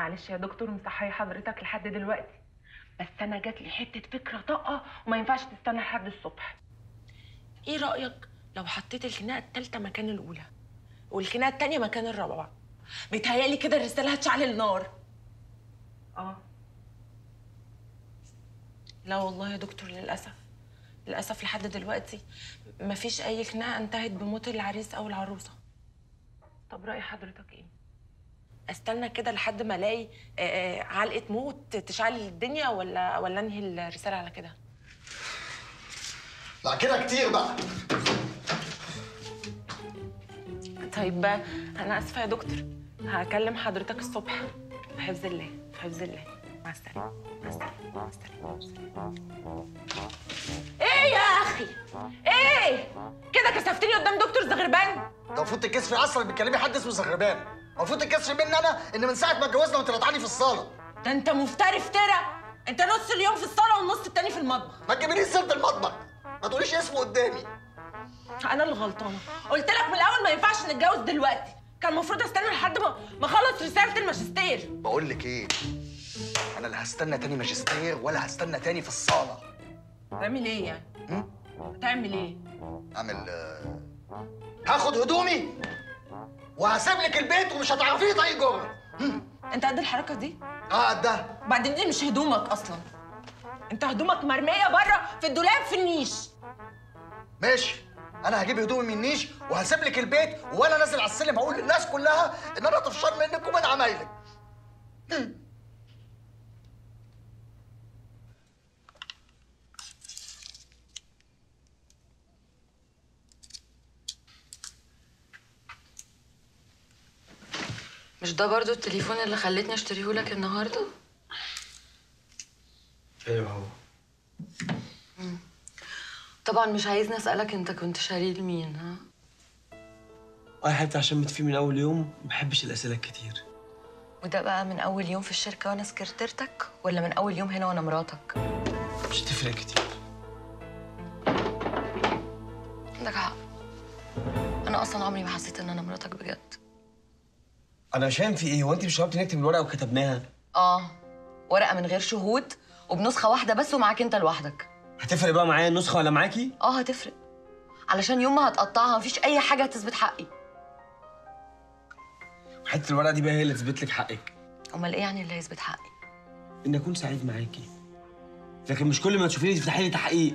معلش يا دكتور مصحي حضرتك لحد دلوقتي بس انا جات لي حته فكره طاقه وما ينفعش تستنى لحد الصبح ايه رايك لو حطيت الخناقه التالتة مكان الاولى والخناقه التانية مكان الرابعه بيتهيألي كده الرساله هتشعل النار اه لا والله يا دكتور للاسف للاسف لحد دلوقتي مفيش اي خناقه انتهت بموت العريس او العروسه طب راي حضرتك ايه استنى كده لحد ما الاقي آه، آه، علقه موت تشعل الدنيا ولا ولا انهي الرساله على كده لا كده كتير بقى طيب بقى انا اسفه يا دكتور هكلم حضرتك الصبح في حفظ الله في حفظ الله مع السلامه مع السلامه مع السلامه مع السلامة. ايه يا اخي ايه كده كسفتني قدام دكتور زغربان ده المفروض تتكسفي اصلا بتكلمي حد اسمه زغربان المفروض تتكسفي مني انا ان من ساعه ما اتجوزنا وانت رضعاني في الصاله ده انت مفتري افترى انت نص اليوم في الصاله والنص التاني في المطبخ ما تجيبليش سيره المطبخ ما تقوليش اسمه قدامي انا اللي غلطانه قلت لك من الاول ما ينفعش نتجوز دلوقتي كان المفروض استنى لحد ما ما اخلص رساله الماجستير بقول لك ايه انا لا هستنى تاني ماجستير ولا هستنى تاني في الصاله تعمل ايه يعني هتعمل ايه اعمل آه، هاخد هدومي وهسيب لك البيت ومش هتعرفيه طريق جوه انت قد الحركه دي اه قدها وبعدين دي مش هدومك اصلا انت هدومك مرميه بره في الدولاب في النيش ماشي انا هجيب هدومي من النيش وهسيب لك البيت وانا نازل على السلم هقول للناس كلها ان انا طفشان منك ومن عمايلك مش ده برضو التليفون اللي خلتني اشتريه لك النهارده ايوه هو طبعا مش عايزني اسالك انت كنت شاريه لمين ها اه يا حبيبتي عشان متفق من اول يوم ما بحبش الاسئله الكتير وده بقى من اول يوم في الشركه وانا سكرتيرتك ولا من اول يوم هنا وانا مراتك مش هتفرق كتير عندك حق انا اصلا عمري ما حسيت ان انا مراتك بجد انا مش فاهم في ايه هو انت مش شربتي نكتب الورقه وكتبناها اه ورقه من غير شهود وبنسخه واحده بس ومعاك انت لوحدك هتفرق بقى معايا النسخه ولا معاكي اه هتفرق علشان يوم ما هتقطعها مفيش اي حاجه هتثبت حقي حته الورقه دي بقى هي اللي تثبت لك حقك امال ايه يعني اللي هيثبت حقي ان اكون سعيد معاكي لكن مش كل ما تشوفيني تفتحي لي تحقيق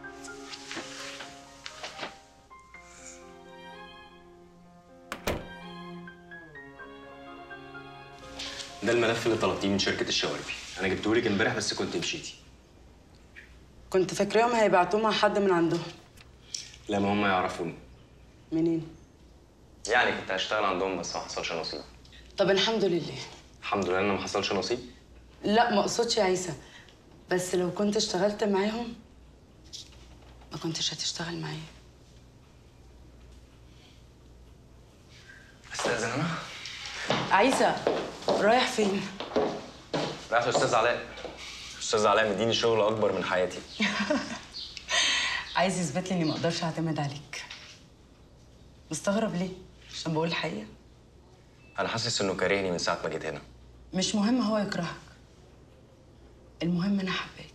ده الملف اللي طلبتيه من شركة الشواربي أنا جبته لك امبارح بس كنت مشيتي كنت فاكراهم هيبعتوه مع حد من عندهم لا ما هم يعرفوني منين يعني كنت هشتغل عندهم بس ما حصلش نصيب طب الحمد لله الحمد لله إن ما حصلش نصيب لا ما اقصدش يا عيسى بس لو كنت اشتغلت معاهم ما كنتش هتشتغل معايا استاذن أنا عيسى رايح فين رايح أستاذ علاء أستاذ علاء مديني شغل أكبر من حياتي عايز يثبت لي اني ما اقدرش اعتمد عليك مستغرب ليه عشان بقول الحقيقه أنا حاسس إنه كارهني من ساعة ما جيت هنا مش مهم هو يكرهك المهم انا حباك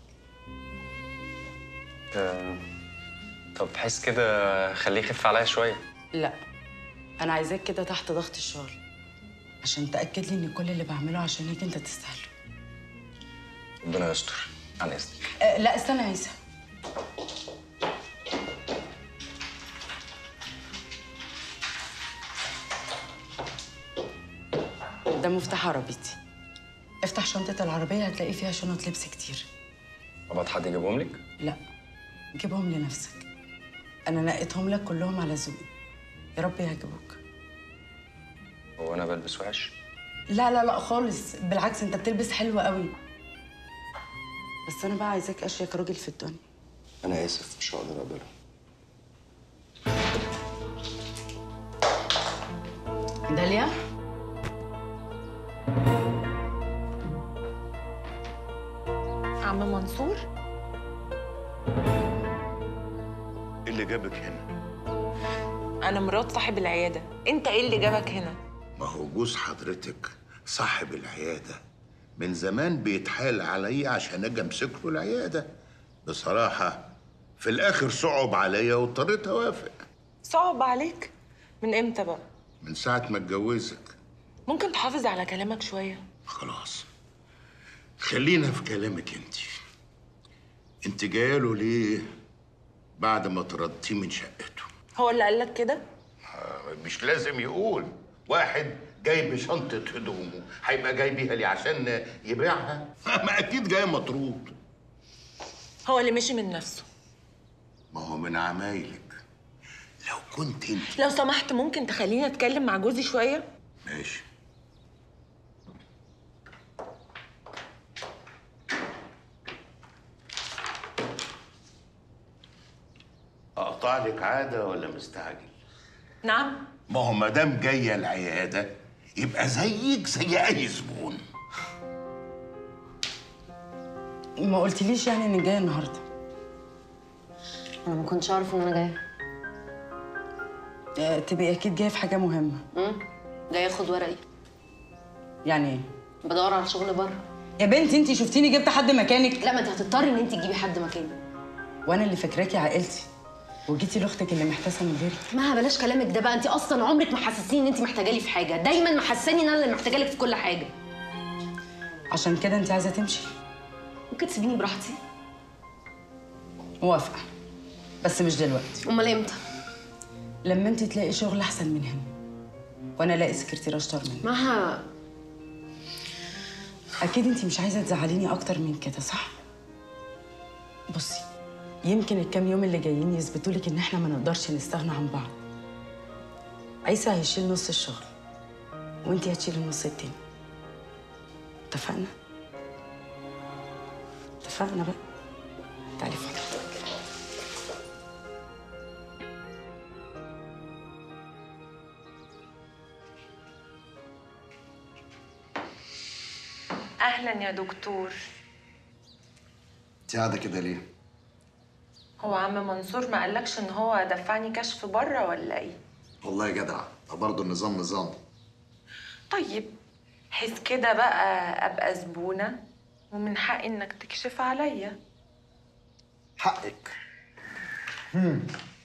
آه، طب بحس كده خليه يخف عليا شوية لا انا عايزاك كده تحت ضغط الشغل عشان تاكد لي ان كل اللي بعمله عشانك انت تستاهله ربنا يستر عن إذنك أه لا استنى يا عيسى ده مفتاح عربيتي افتح شنطة العربية هتلاقي فيها شنط لبس كتير أبعت حد يجيبهم لك لا جيبهم لنفسك أنا نقيتهم لك كلهم على ذوقي يا رب يعجبوك هو أنا بلبس وحش لا لا لا خالص بالعكس انت بتلبس حلو قوي بس انا بقى عايزاك اشيك راجل في الدنيا أنا آسف مش هقدر أقبله داليا عم منصور ايه اللي جابك هنا؟ انا مرات صاحب العياده انت ايه اللي جابك هنا ما هو جوز حضرتك صاحب العيادة من زمان بيتحايل عليا عشان اجي امسك له العيادة بصراحة في الآخر صعب عليا واضطريت أوافق صعب عليك من امتى بقى من ساعة ما اتجوزك ممكن تحافظ على كلامك شويه خلاص خلينا في كلامك انت انت جايه له ليه بعد ما طردتيه من شقته هو اللي قال لك كده مش لازم يقول واحد جاي بشنطة هدومه هيبقى جاي بيها ليه عشان يبيعها ما اكيد جاي مطرود هو اللي مشي من نفسه ما هو من عمايلك لو كنت انت لو سمحت ممكن تخليني اتكلم مع جوزي شويه ماشي اقطع لك عاده ولا مستعجل نعم ما هو ما دام جايه العياده يبقى زيك زي اي زبون ما قلتليش يعني انك جايه النهارده انا ما كنتش اعرف ان انا جايه آه، تبقي اكيد جايه في حاجه مهمه امم جايه اخد ورقي يعني ايه بدور على شغل بره يا بنتي انت شفتيني جبت حد مكانك لا ما انت هتضطري ان انت تجيبي حد مكاني وانا اللي فاكراكي عائلتي وجيتي لاختك اللي محتاسه من غيري ما بلاش كلامك ده بقى انت اصلا عمرك ما حسستيني ان انت محتاجه لي في حاجه دايما محسساني ان انا اللي محتاجه لك في كل حاجه عشان كده انت عايزه تمشي ممكن تسيبيني براحتي موافقه بس مش دلوقتي امال امتى لما انت تلاقي شغل احسن من هنا وانا الاقي سكرتيره اشطر منك مها اكيد انت مش عايزه تزعليني اكتر من كده صح بصي يمكن الكام يوم اللي جايين يثبتوا لك ان احنا ما نقدرش نستغنى عن بعض عيسى هيشيل نص الشغل وانت هتشيلي النص التاني اتفقنا اتفقنا بقى تعالي فضلك اهلا يا دكتور انت قاعده كده ليه؟ هو عم منصور ما قالكش ان هو دفعني كشف بره ولا ايه والله يا جدع برضه النظام نظام طيب حس كده بقى ابقى زبونه ومن حقي انك تكشف عليا حقك هم.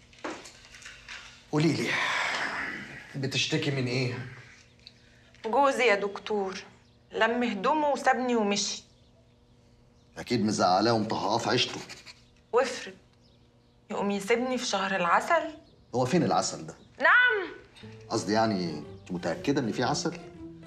قولي لي بتشتكي من ايه؟ جوزي يا دكتور لم هدومه وسابني ومشي اكيد مزعلاه ومطهقاه في عيشته وافرض يقوم يسيبني في شهر العسل هو فين العسل ده؟ نعم قصدي يعني انت متاكده ان في عسل؟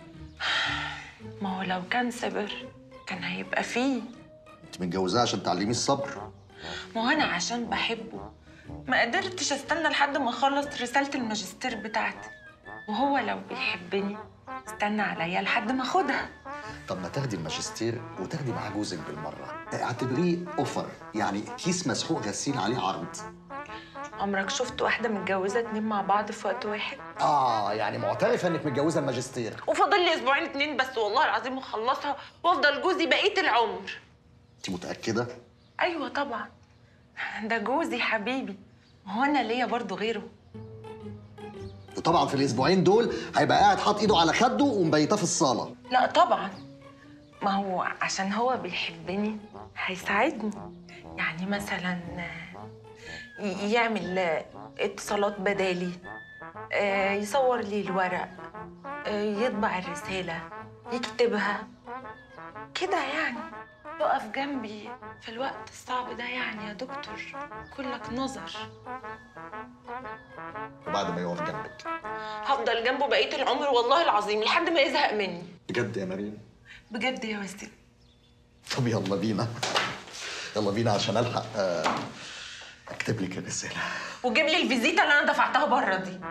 ما هو لو كان صبر كان هيبقى فيه انت متجوزاه عشان تعلميه الصبر ما هو انا عشان بحبه ما قدرتش استنى لحد ما اخلص رساله الماجستير بتاعتي وهو لو بيحبني استنى عليا لحد ما اخدها طب ما تاخدي الماجستير وتاخدي معاه جوزك بالمره اعتبريه اوفر يعني كيس مسحوق غسيل عليه عرض عمرك شفت واحده متجوزه اتنين مع بعض في وقت واحد اه يعني معترفه انك متجوزه الماجستير وفاضل لي اسبوعين اتنين بس والله العظيم واخلصها وافضل جوزي بقيه العمر انت متاكده؟ ايوه طبعا ده جوزي حبيبي هو انا ليا برضو غيره وطبعا في الاسبوعين دول هيبقى قاعد حاط ايده على خده ومبيتاه في الصاله لا طبعا ما هو عشان هو بيحبني هيساعدني يعني مثلا ي- يعمل اتصالات بدالي آه، يصور لي الورق آه، يطبع الرسالة يكتبها كده يعني يقف جنبي في الوقت الصعب ده يعني يا دكتور كلك نظر وبعد ما يقف جنبك هفضل جنبه بقية العمر والله العظيم لحد ما يزهق مني بجد يا مريم بجد يا وسيم طب يلا بينا يلا بينا عشان الحق آه، اكتب لك الرساله وجيب لي الفيزيتا اللي انا دفعتها بره دي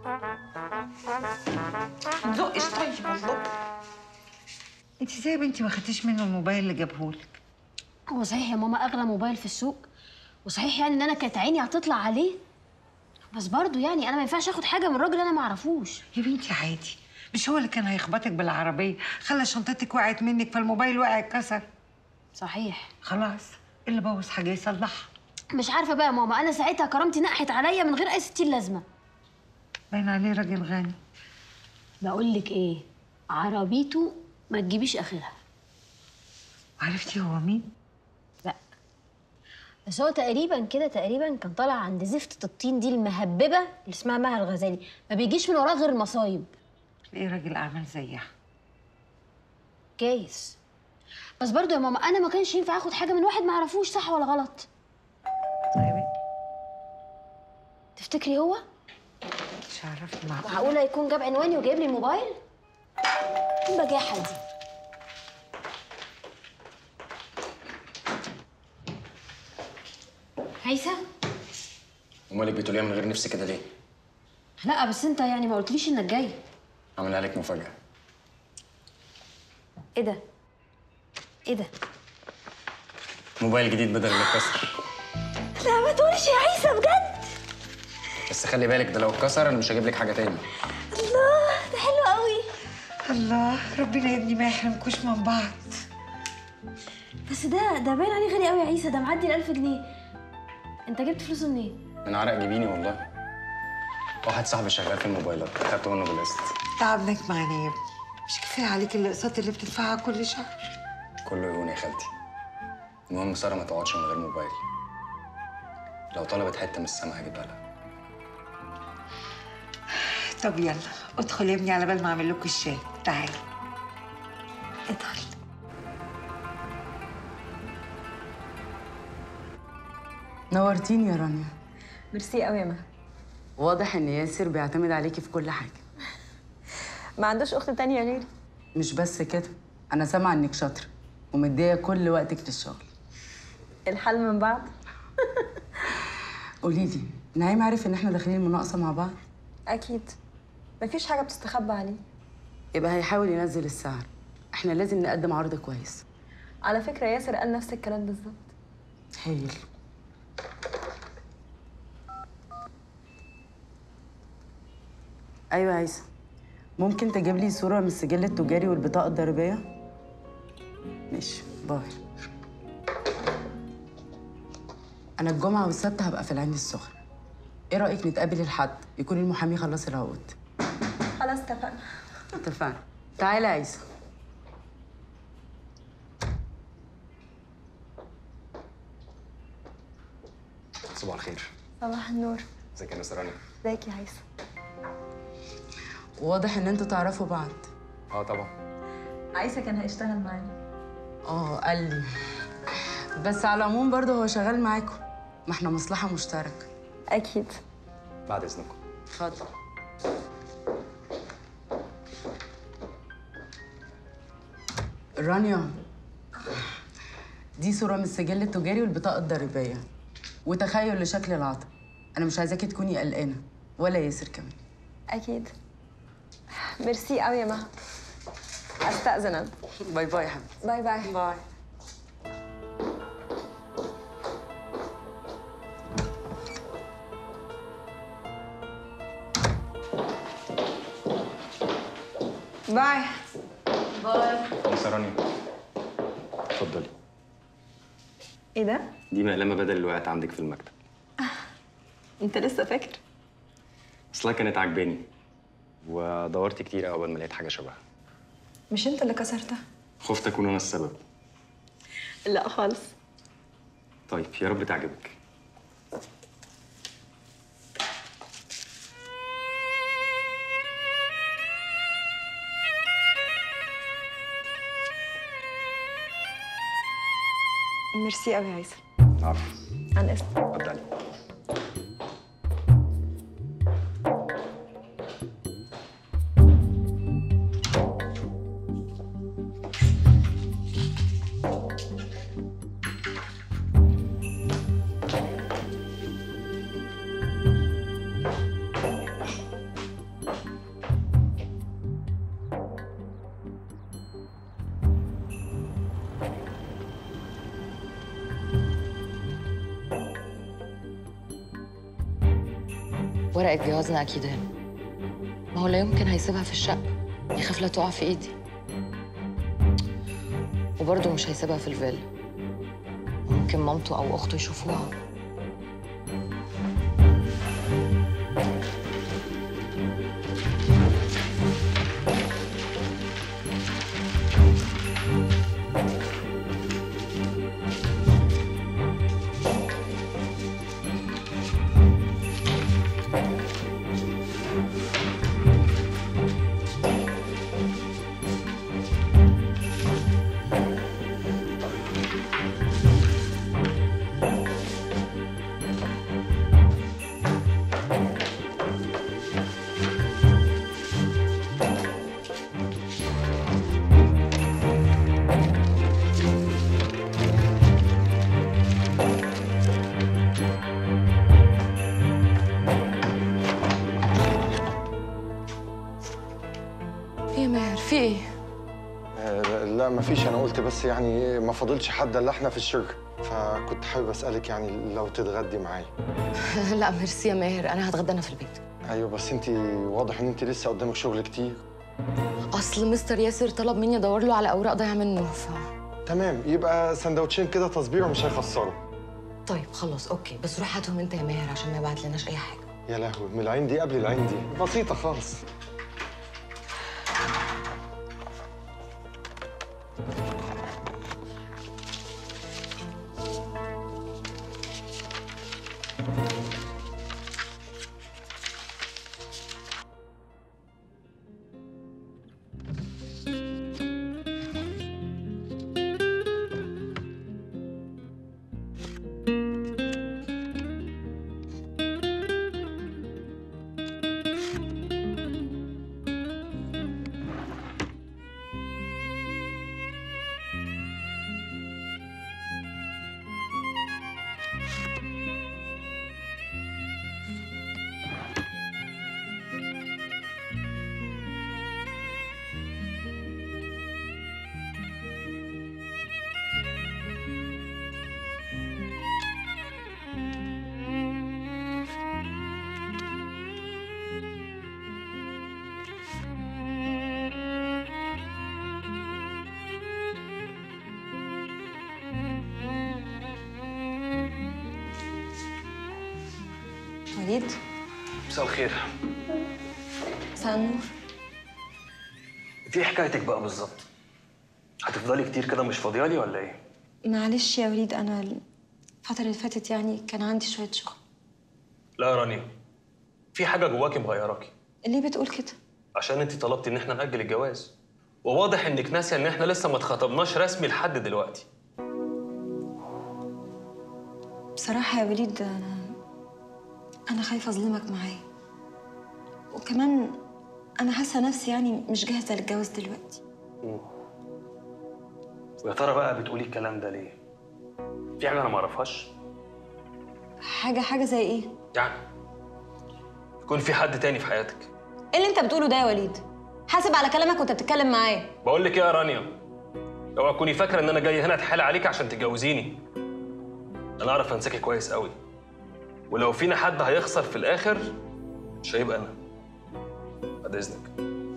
تزقش طيب والله انت ازاي يا بنتي ما خدتيش منه الموبايل اللي جابهولك هو صحيح يا ماما اغلى موبايل في السوق وصحيح يعني ان انا كانت عيني هتطلع عليه بس برضه يعني انا ما ينفعش اخد حاجه من راجل انا ما اعرفوش يا بنتي عادي مش هو اللي كان هيخبطك بالعربيه خلى شنطتك وقعت منك فالموبايل وقع اتكسر صحيح خلاص اللي بوظ حاجه يصلحها مش عارفه بقى يا ماما انا ساعتها كرامتي نقحت عليا من غير اي ستين لازمه باين عليه راجل غني بقول لك ايه عربيته ما تجيبيش اخرها عرفتي هو مين؟ لا بس هو تقريبا كده تقريبا كان طالع عند زفتة الطين دي المهببة اللي اسمها مها الغزالي ما بيجيش من وراه غير المصايب ايه راجل اعمال زيها جايز بس برضو يا ماما انا ما كانش ينفع اخد حاجه من واحد ما اعرفوش صح ولا غلط طيب تفتكري هو مش عرفت معقول معقوله يكون جاب عنواني وجايب لي الموبايل ايه البجاحه دي هيثم ومالك بتقوليها من غير نفسي كده ليه؟ لا بس انت يعني ما قلتليش انك جاي عاملها لك مفاجأة ايه ده ايه ده موبايل جديد بدل اللي اتكسر لا ما تقولش يا عيسى بجد بس خلي بالك ده لو اتكسر انا مش هجيب لك حاجة تاني الله ده حلو قوي الله ربنا يا ابني ما يحرمكوش من بعض بس ده ده باين عليه غالي قوي يا عيسى ده معدي ال 1000 جنيه انت جبت فلوسه منين من عرق جبيني والله واحد صاحبي شغال في الموبايلات خدته منه بالقسط تعبناك معانا يا ابني مش كفايه عليك الاقساط اللي بتدفعها كل شهر كله يهون يا خالتي المهم سارة ما تقعدش من غير موبايل لو طلبت حتة من السما هجيبها لها طب يلا ادخل يا ابني على بال ما اعمل لكم الشاي تعالي ادخل نورتيني يا رانيا ميرسي قوي يا مها واضح ان ياسر بيعتمد عليكي في كل حاجه ما عندوش اخت تانية غيري مش بس كده انا سامعه انك شاطره ومديه كل وقتك للشغل الحل من بعض قولي لي نعيم عارف ان احنا داخلين المناقصه مع بعض اكيد مفيش حاجه بتستخبى عليه يبقى هيحاول ينزل السعر احنا لازم نقدم عرض كويس على فكره ياسر قال نفس الكلام بالظبط هايل ايوه يا عيسى ممكن تجيب لي صوره من السجل التجاري والبطاقه الضريبيه ماشي باي انا الجمعه والسبت هبقى في العين السخنه ايه رايك نتقابل الحد يكون المحامي خلص العقود خلاص اتفقنا اتفقنا تعالى يا عيسى صباح الخير صباح النور ازيك يا نصراني ازيك يا هيثم واضح ان انتوا تعرفوا بعض اه طبعا عيسى كان هيشتغل معانا اه قال لي بس على العموم برضه هو شغال معاكم ما احنا مصلحه مشتركه اكيد بعد اذنكم اتفضل رانيا دي صورة من السجل التجاري والبطاقة الضريبية وتخيل لشكل العطا أنا مش عايزاكي تكوني قلقانة ولا ياسر كمان اكيد ميرسي قوي يا مها استاذن انا باي باي يا حبيبتي باي باي باي باي نصراني اتفضلي ايه ده دي مقلمة بدل اللي وقعت عندك في المكتب انت لسه فاكر اصلها كانت عجباني ودورت كتير قوي قبل ما لقيت حاجة شبهها مش انت اللي كسرتها خفت اكون انا السبب لا خالص طيب يا رب تعجبك ميرسي قوي يا عيسى عارف عن اسمك اتفضلي ورقة جوازنا أكيد هنا ما هو لا يمكن هيسيبها في الشقة يخاف لا تقع في إيدي وبرضه مش هيسيبها في الفيلا ممكن مامته أو أخته يشوفوها ايه آه، لا مفيش انا قلت بس يعني ما فاضلش حد الا احنا في الشركه فكنت حابب اسالك يعني لو تتغدي معايا لا ميرسي يا ماهر انا هتغدى انا في البيت ايوه بس انت واضح ان انت لسه قدامك شغل كتير اصل مستر ياسر طلب مني ادور له على اوراق ضايعه منه ف تمام يبقى سندوتشين كده تصبيره مش هيخسروا طيب خلاص اوكي بس روح هاتهم انت يا ماهر عشان ما يبعت لناش اي حاجه يا لهوي من العين دي قبل العين دي بسيطه خالص وليد مساء الخير مساء النور انت ايه حكايتك بقى بالظبط هتفضلي كتير كده مش فاضيالي ولا ايه معلش يا وليد انا الفترة اللي فاتت يعني كان عندي شوية شغل لا يا رانيا في حاجه جواكي مغيراكي ليه بتقول كده؟ عشان انت طلبتي ان احنا ناجل الجواز وواضح انك ناسيه ان احنا لسه ما اتخطبناش رسمي لحد دلوقتي بصراحة يا وليد انا انا خايفة اظلمك معايا وكمان انا حاسة نفسي يعني مش جاهزة للجواز دلوقتي مم. ويا ترى بقى بتقولي الكلام ده ليه في حاجه انا ما اعرفهاش حاجة حاجة زي ايه؟ يعني يكون في حد تاني في حياتك ايه اللي انت بتقوله ده يا وليد؟ حاسب على كلامك وانت بتتكلم معايا بقول لك ايه يا رانيا اوعى تكوني فاكره ان انا جاي هنا اتحايل عليك عشان تتجوزيني انا اعرف انساكي كويس قوي ولو فينا حد هيخسر في الاخر مش هيبقى انا بعد اذنك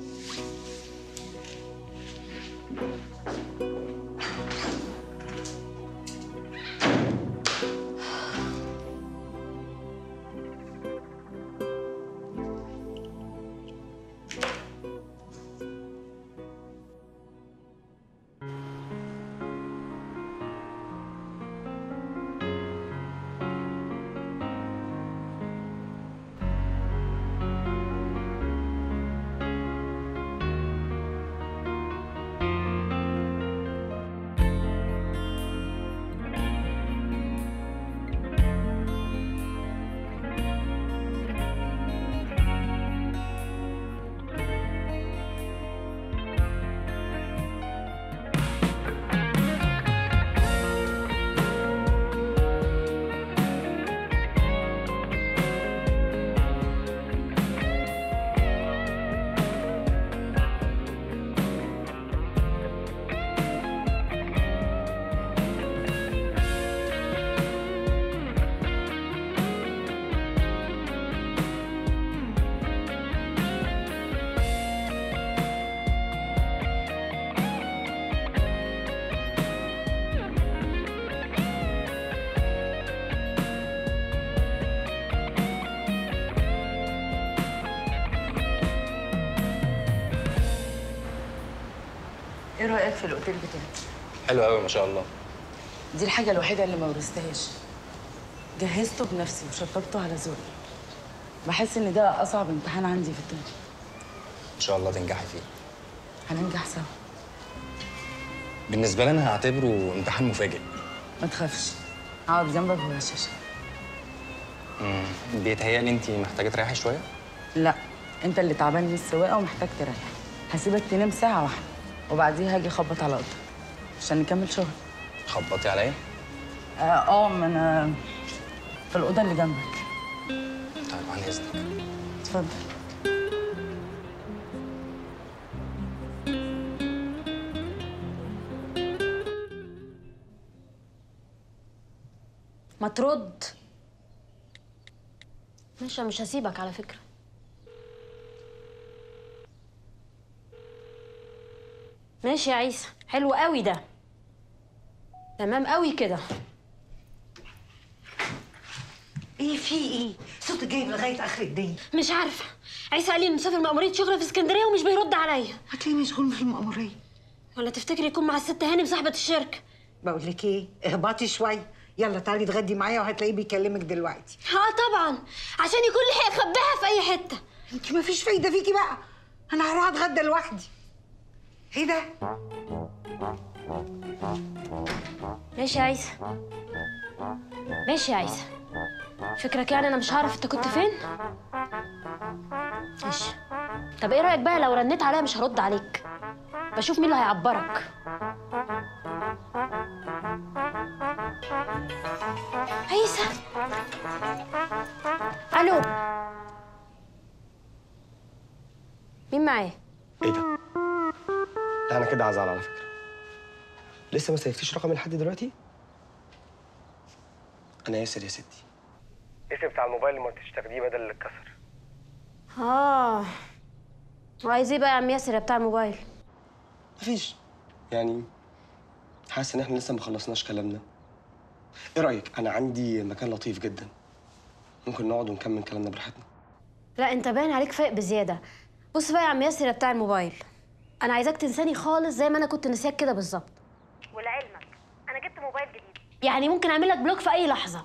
ايه رايك في الاوتيل بتاعي حلو قوي ما شاء الله دي الحاجه الوحيده اللي ما ورثتهاش جهزته بنفسي وشطبته على ذوقي بحس ان ده اصعب امتحان عندي في الدنيا ان شاء الله تنجحي فيه هننجح سوا بالنسبه لي انا هعتبره امتحان مفاجئ ما تخافش هقعد جنبك وهشاشك امم بيتهيألي انت محتاجه تريحي شويه لا انت اللي تعبان من السواقه ومحتاج تريح هسيبك تنام ساعه واحده وبعديها هاجي اخبط على اوضتك عشان نكمل شغل خبطي عليا اه اه ما انا في الاوضه اللي جنبك طيب عن اذنك اتفضل ما ترد ماشي أنا مش هسيبك على فكره ماشي يا عيسى حلو قوي ده تمام قوي كده ايه في ايه صوتك جايب لغايه اخر الدنيا مش عارفه عيسى قال لي انه مسافر مأمورية شغل في اسكندريه ومش بيرد عليا هتلاقيه مشغول في المأمورية ولا تفتكري يكون مع الست هانم صاحبه الشركه بقول لك ايه اهبطي شويه يلا تعالي اتغدي معايا وهتلاقيه بيكلمك دلوقتي اه طبعا عشان يكون لحق يخبيها في اي حته انت ما فيش فايده فيكي بقى انا هروح اتغدى لوحدي ايه ده ماشي يا عيسى ماشي يا عيسى فكرك يعني انا مش هعرف انت كنت فين ماشي طب ايه رايك بقى لو رنيت عليا مش هرد عليك بشوف مين اللي هيعبرك عيسى الو مين معايا ايه ده؟ لا انا كده هزعل على فكره لسه ما سيفتيش رقمي لحد دلوقتي؟ انا ياسر يا ستي اسم بتاع الموبايل اللي ما كنتش تاخديه بدل اللي اتكسر اه وعايز ايه بقى يا عم ياسر يا بتاع الموبايل مفيش يعني حاسس ان احنا لسه ما خلصناش كلامنا ايه رايك انا عندي مكان لطيف جدا ممكن نقعد ونكمل كلامنا براحتنا لا انت باين عليك فايق بزياده بص بقى يا عم ياسر يا بتاع الموبايل انا عايزاك تنساني خالص زي ما انا كنت نسياك كده بالظبط ولعلمك انا جبت موبايل جديد يعني ممكن اعمل لك بلوك في اي لحظه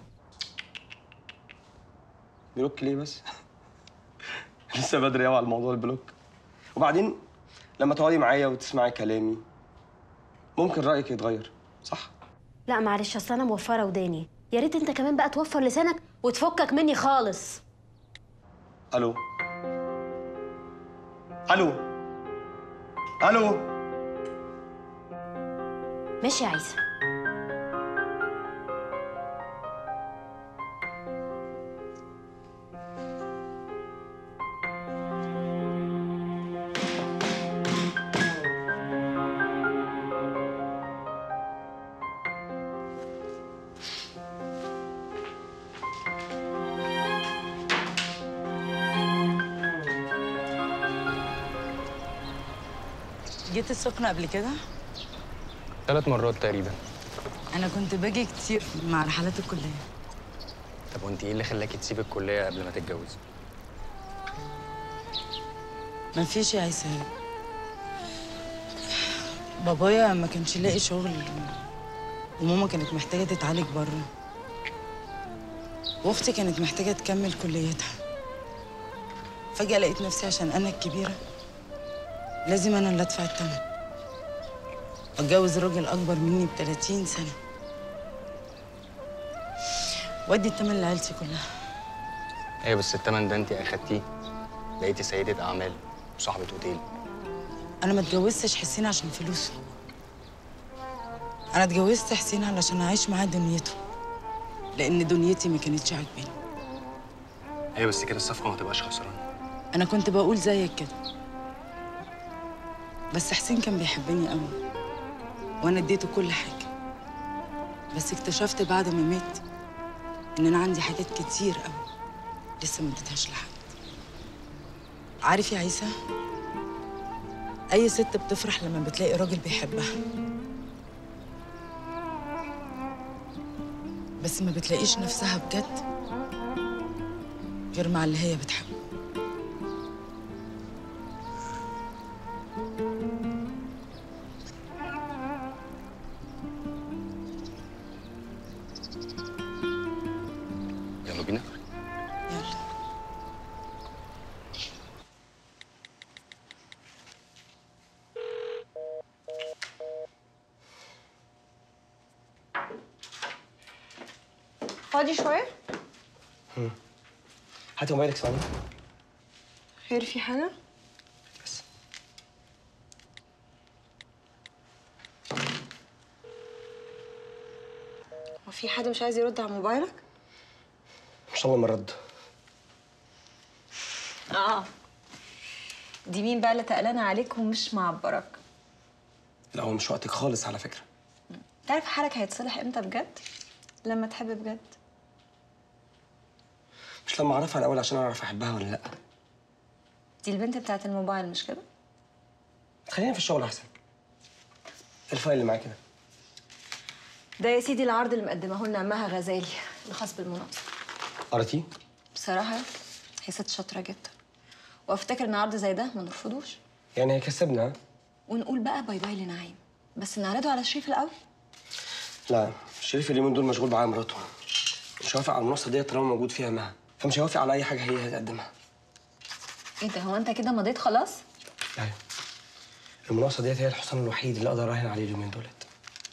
بلوك ليه بس لسه بدري قوي على موضوع البلوك وبعدين لما تقعدي معايا وتسمعي كلامي ممكن رايك يتغير صح لا معلش اصل انا موفره وداني يا ريت انت كمان بقى توفر لسانك وتفكك مني خالص الو الو الو ماشي يا عيسى جيت السخنة قبل كده ثلاث مرات تقريبا أنا كنت باجي كتير مع رحلات الكلية طب وانت ايه اللي خلاكي تسيبي الكليه قبل ما تتجوزي ما فيش يا عيسى بابايا ما كانش لاقي شغل وماما كانت محتاجة تتعالج بره واختي كانت محتاجة تكمل كليتها فجأة لقيت نفسي عشان أنا الكبيرة لازم أنا اللي أدفع الثمن وأتجوز راجل أكبر مني ب 30 سنة وأدي الثمن لعيلتي كلها ايوه بس التمن ده انت اخدتيه بقيتي سيده اعمال وصاحبه اوتيل أنا ما اتجوزتش حسين عشان فلوسه أنا اتجوزت حسين علشان أعيش معاه دنيته لأن دنيتي ما كانتش عاجباني ايوه بس كده الصفقه ما تبقاش خسرانه أنا كنت بقول زيك كده بس حسين كان بيحبني قوي وأنا اديته كل حاجة بس اكتشفت بعد ما مات إن أنا عندي حاجات كتير قوي لسه ما اديتهاش لحد عارف يا عيسى أي ست بتفرح لما بتلاقي راجل بيحبها بس ما بتلاقيش نفسها بجد غير مع اللي هي بتحبه يلا بينا فاضي شوية؟ هاتي موبايلك ثواني خير في حاجة؟ هو في حد مش عايز يرد على موبايلك؟ مش الله ما رد اه دي مين بقى اللي تقلانة عليك ومش معبرك؟ لا هو مش وقتك خالص على فكره تعرف حالك هيتصلح امتى بجد؟ لما تحب بجد مش لما اعرفها الاول عشان اعرف احبها ولا لا دي البنت بتاعت الموبايل مش كده خلينا في الشغل احسن الفايل اللي معاك ده ده يا سيدي العرض اللي مقدمه لنا مها غزالي الخاص بالمناقصه قريتيه بصراحه هي ست شاطره جدا وافتكر ان عرض زي ده ما نرفضوش يعني هيكسبنا ها؟ ونقول بقى باي باي لنعيم بس نعرضه على شريف الاول لا شريف اليومين دول مشغول معايا مراته مش هيوافق على المنصه ديت طالما موجود فيها مها فمش هيوافق على اي حاجه هي هتقدمها ايه ده هو انت كده مضيت خلاص ايوه المناقصه ديت هي الحصان الوحيد اللي اقدر اراهن عليه اليومين دولت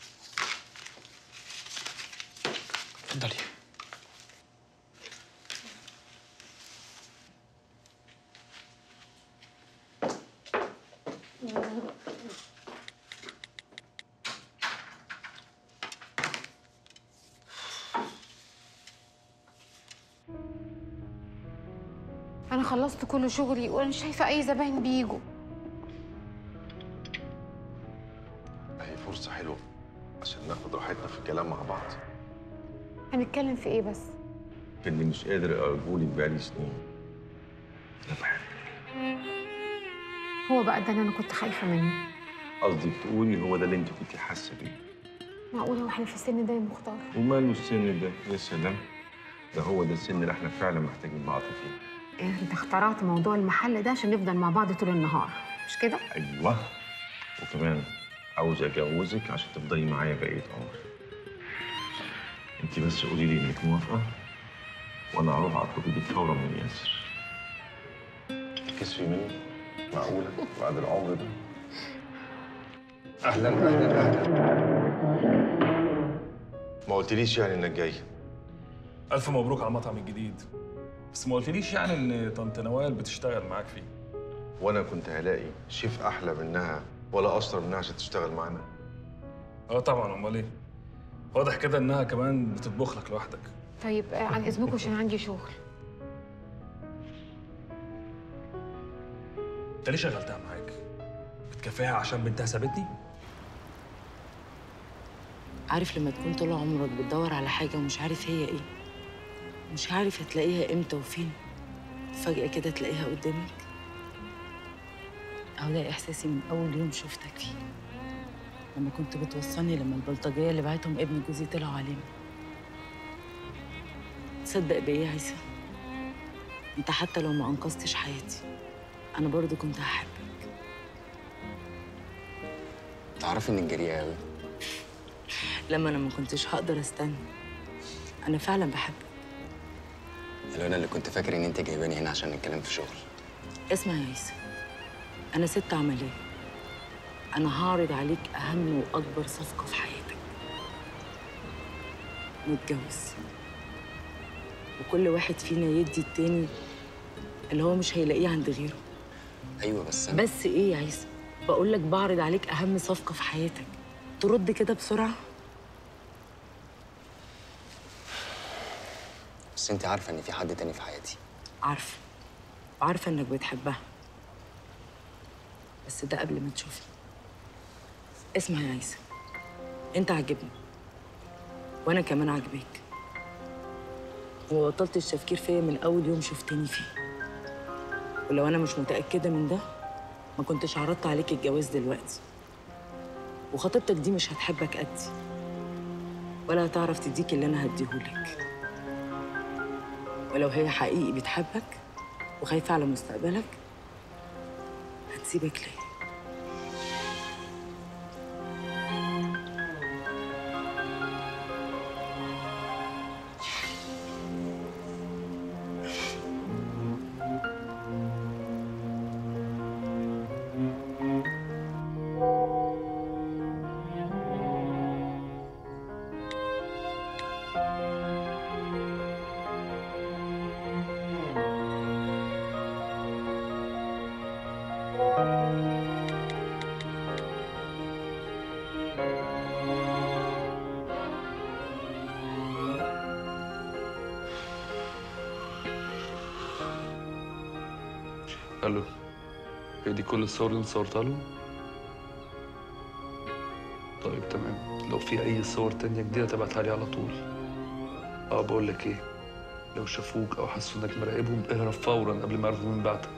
اتفضلي انا خلصت كل شغلي وانا مش شايفه اي زباين بيجوا هي فرصة حلوة عشان ناخد راحتنا في الكلام مع بعض هنتكلم في ايه بس اللي مش قادر أقولك بقالي سنين أنا بحبك هو بقى ده اللي انا كنت خايفه منه قصدك تقولي هو ده اللي أنت كنت حاسة بيه معقوله واحنا في السن ده يا مختار وماله السن ده يا سلام ده هو ده السن اللي احنا فعلا محتاجين بعض فيه انت اخترعت موضوع المحل ده عشان نفضل مع بعض طول النهار مش كده أيوه وكمان عاوز أجوزك عشان تفضلي معايا بقية عمري أنت بس قولي لي إنك موافقة وأنا هروح أطلب إيدك فورا من ياسر تكسفي مني معقولة بعد العمر ده أهلا أهلا أهلا ما قلتليش يعني إنك جاي الف مبروك على المطعم الجديد بس ما قلتليش يعني ان طنط نوال بتشتغل معاك فيه وأنا كنت هلاقي شيف أحلى منها ولا أشطر منها عشان تشتغل معانا اه طبعا امال ايه واضح كده انها كمان بتطبخ لك لوحدك طيب آه، عن اذنكم عشان عندي شغل انت ليه شغلتها معاك بتكافئها عشان بنتها سابتني عارف لما تكون طول عمرك بتدور على حاجة ومش عارف هي ايه مش عارف هتلاقيها امتى وفين فجأة كده تلاقيها قدامك أهو ده إحساسي من أول يوم شفتك فيه لما كنت بتوصلني لما البلطجية اللي بعتهم ابن جوزي طلعوا علينا تصدق بإيه يا عيسى أنت حتى لو ما أنقذتش حياتي أنا برضو كنت هحبك تعرفي إنك جريئة أوي لما أنا ما كنتش هقدر أستنى أنا فعلا بحبك لو أنا اللي كنت فاكر إن أنت جايباني هنا عشان نتكلم في شغل اسمع يا عيسى أنا ست عملية أنا هعرض عليك أهم وأكبر صفقة في حياتك نتجوز وكل واحد فينا يدي التاني اللي هو مش هيلاقيه عند غيره أيوه بس أنا بس إيه يا عيسى بقول لك بعرض عليك أهم صفقة في حياتك ترد كده بسرعة بس أنت عارفة إن في حد تاني في حياتي عارفة وعارفة إنك بتحبها بس ده قبل ما تشوفني اسمع يا عيسى أنت عاجبني وأنا كمان عاجباك وما بطلتش تفكير فيا من أول يوم شفتني فيه ولو أنا مش متأكدة من ده ما كنتش عرضت عليك الجواز دلوقتي وخطيبتك دي مش هتحبك قدي ولا هتعرف تديك اللي أنا هديهولك ولو هي حقيقي بتحبك وخايفة على مستقبلك هتسيبك ليه الو هي دي كل الصور اللي انت صورتها له؟ طيب تمام لو في اي صور تانية جديدة تبعتها لي على طول اه بقول لك ايه لو شافوك او حسوا انك مراقبهم اهرب فورا قبل ما يعرفوا مين بعتك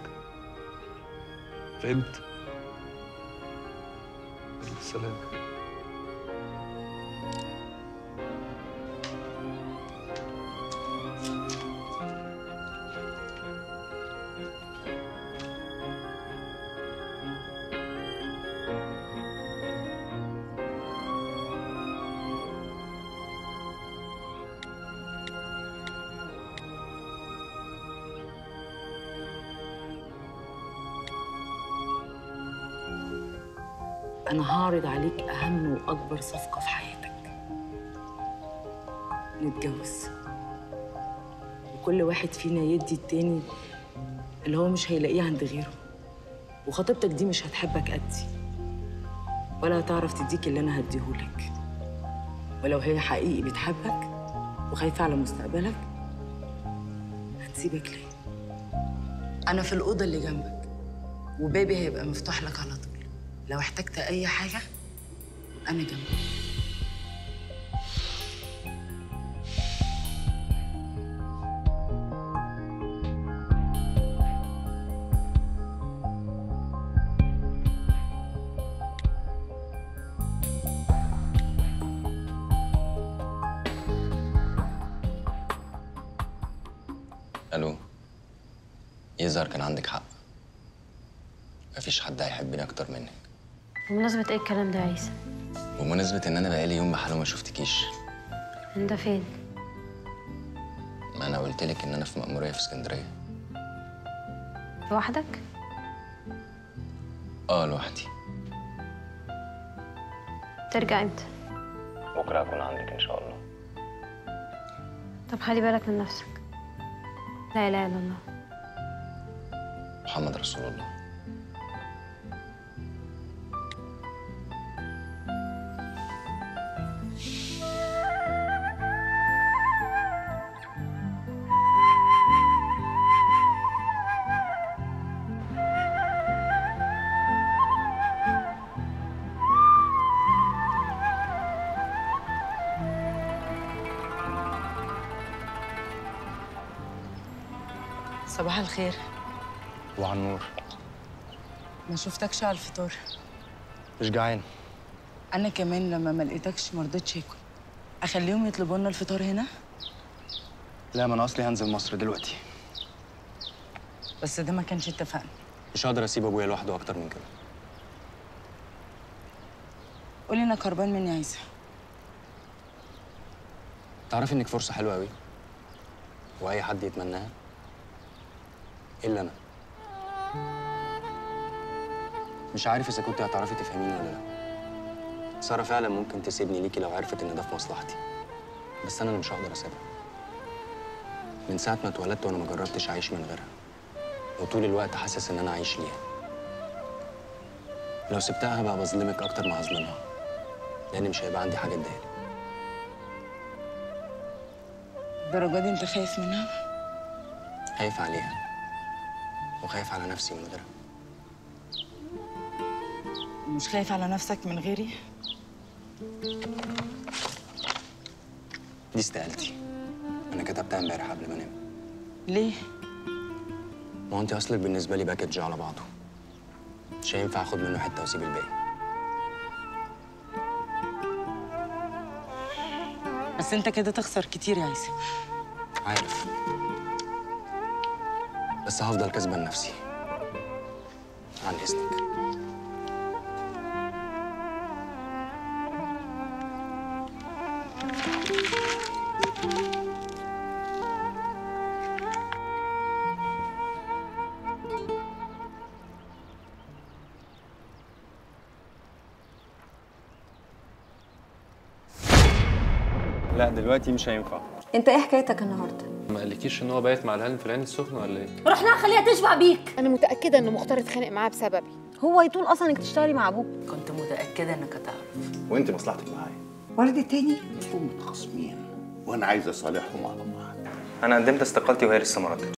فهمت؟ يلا سلام أنا هعرض عليك أهم وأكبر صفقة في حياتك نتجوز وكل واحد فينا يدي التاني اللي هو مش هيلاقيه عند غيره وخطيبتك دي مش هتحبك قدي ولا هتعرف تديك اللي أنا هديهولك ولو هي حقيقي بتحبك وخايفة على مستقبلك هتسيبك ليه؟ أنا في الأوضة اللي جنبك وبابي هيبقى مفتوح لك على طول لو احتجت أي حاجة أنا جنبك الو يظهر كان عندك حق مفيش حد هيحبني اكتر منك بمناسبة ايه الكلام ده يا عيسى؟ بمناسبة ان انا بقالي يوم بحاله ما شفتكيش انت فين؟ ما انا قلت لك ان انا في مأمورية في اسكندرية لوحدك؟ اه لوحدي ترجع امتى؟ بكرة هكون عندك ان شاء الله طب خلي بالك من نفسك لا اله الا الله محمد رسول الله صباح الخير وعلى النور ما شفتكش على الفطار مش جعان انا كمان لما ما لقيتكش ما رضيتش اكل اخليهم يطلبوا لنا الفطار هنا لا ما انا اصلي هنزل مصر دلوقتي بس ده ما كانش اتفقنا مش هقدر اسيب ابويا لوحده اكتر من كده قولي انك هربان مني يا عيسى تعرفي انك فرصه حلوه قوي واي حد يتمناها الا انا مش عارف اذا كنت هتعرفي تفهميني ولا لا ساره فعلا ممكن تسيبني ليكي لو عرفت ان ده في مصلحتي بس انا اللي مش هقدر اسيبها من ساعه ما اتولدت وانا ما جربتش اعيش من غيرها وطول الوقت حاسس ان انا عايش ليها لو سبتها هبقى بظلمك اكتر ما هظلمها لان مش هيبقى عندي حاجه اديها لك. الدرجه دي انت خايف منها خايف عليها وخايف على نفسي من غيرها مش خايف على نفسك من غيري دي استقالتي انا كتبتها امبارح قبل ما انام ليه ما هو انت اصلك بالنسبه لي باكج على بعضه مش هينفع اخد منه حته واسيب الباقي بس انت كده تخسر كتير يا عيسى عارف بس هفضل كسبان نفسي عن اذنك لا دلوقتي مش هينفع انت ايه حكايتك النهارده ما قالكيش ان هو بايت مع الهان الفلاني السخن ولا ايه؟ رحنا خليها تشبع بيك انا متاكده ان مختار اتخانق معاه بسببي هو يطول اصلا انك تشتغلي مع ابوك كنت متاكده انك هتعرف وانت مصلحتك معايا ولد تاني هم متخاصمين وانا عايز اصالحهم على بعض انا قدمت استقالتي وهي لسه ما ردتش